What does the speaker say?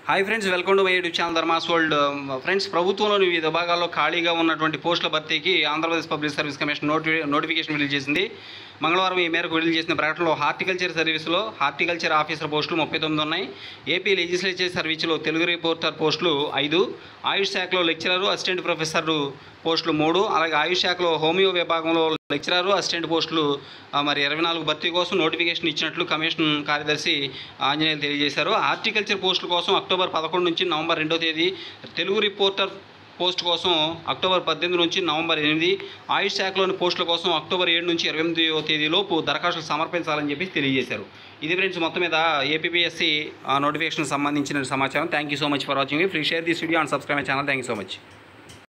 hi friends welcome to my YouTube channel Dharma's world friends ప్రభుత్వంలోని వివిధ భాగాల్లో ఖాళీగా ఉన్నటువంటి పోస్టుల భర్తీకి ఆంధ్రప్రదేశ్ పబ్లిక్ సర్వీస్ కమిషన్ నోటి నోటిఫికేషన్ రిలీజ్ చేసింది మంగళవారం ఈ మేరకు రిలీజ్ చేసిన ప్రకటనలో హార్టికల్చర్ సర్వీసులో హార్టికల్చర్ ఆఫీసర్ పోస్టులు ముప్పై తొమ్మిది ఉన్నాయి ఏపీ లెజిస్లేచర్ సర్వీసులో తెలుగు రిపోర్టర్ పోస్టులు ఐదు ఆయుష్ శాఖలో లెక్చరరు అసిస్టెంట్ ప్రొఫెసర్ పోస్టులు మూడు అలాగే ఆయుష్ శాఖలో హోమియో విభాగంలో లెక్చరరు అసిస్టెంట్ పోస్టులు ఆ, మరి ఇరవై నాలుగు భర్తీ కోసం నోటిఫికేషన్ ఇచ్చినట్లు కమిషన్ కార్యదర్శి ఆంజనేయులు తెలియజేశారు హార్టికల్చర్ పోస్టుల కోసం అక్టోబర్ పదకొండు నుంచి నవంబర్ రెండో తేదీ తెలుగు రిపోర్టర్ పోస్ట్ కోసం అక్టోబర్ పద్దెనిమిది నుంచి నవంబర్ ఎనిమిది ఆయుష్ శాఖలోని పోస్టుల కోసం అక్టోబర్ ఏడు నుంచి ఇరవై ఎనిమిదో తేదీలోపు దరఖాస్తులు సమర్పించాలని చెప్పి తెలియజేశారు ఇది ఫ్రెండ్స్ మొత్తం మీద ఏపీఎస్సి నోటిఫికేషన్ సంబంధించిన సమాచారం thank you so much for watching please share this video and subscribe my channel thank you so much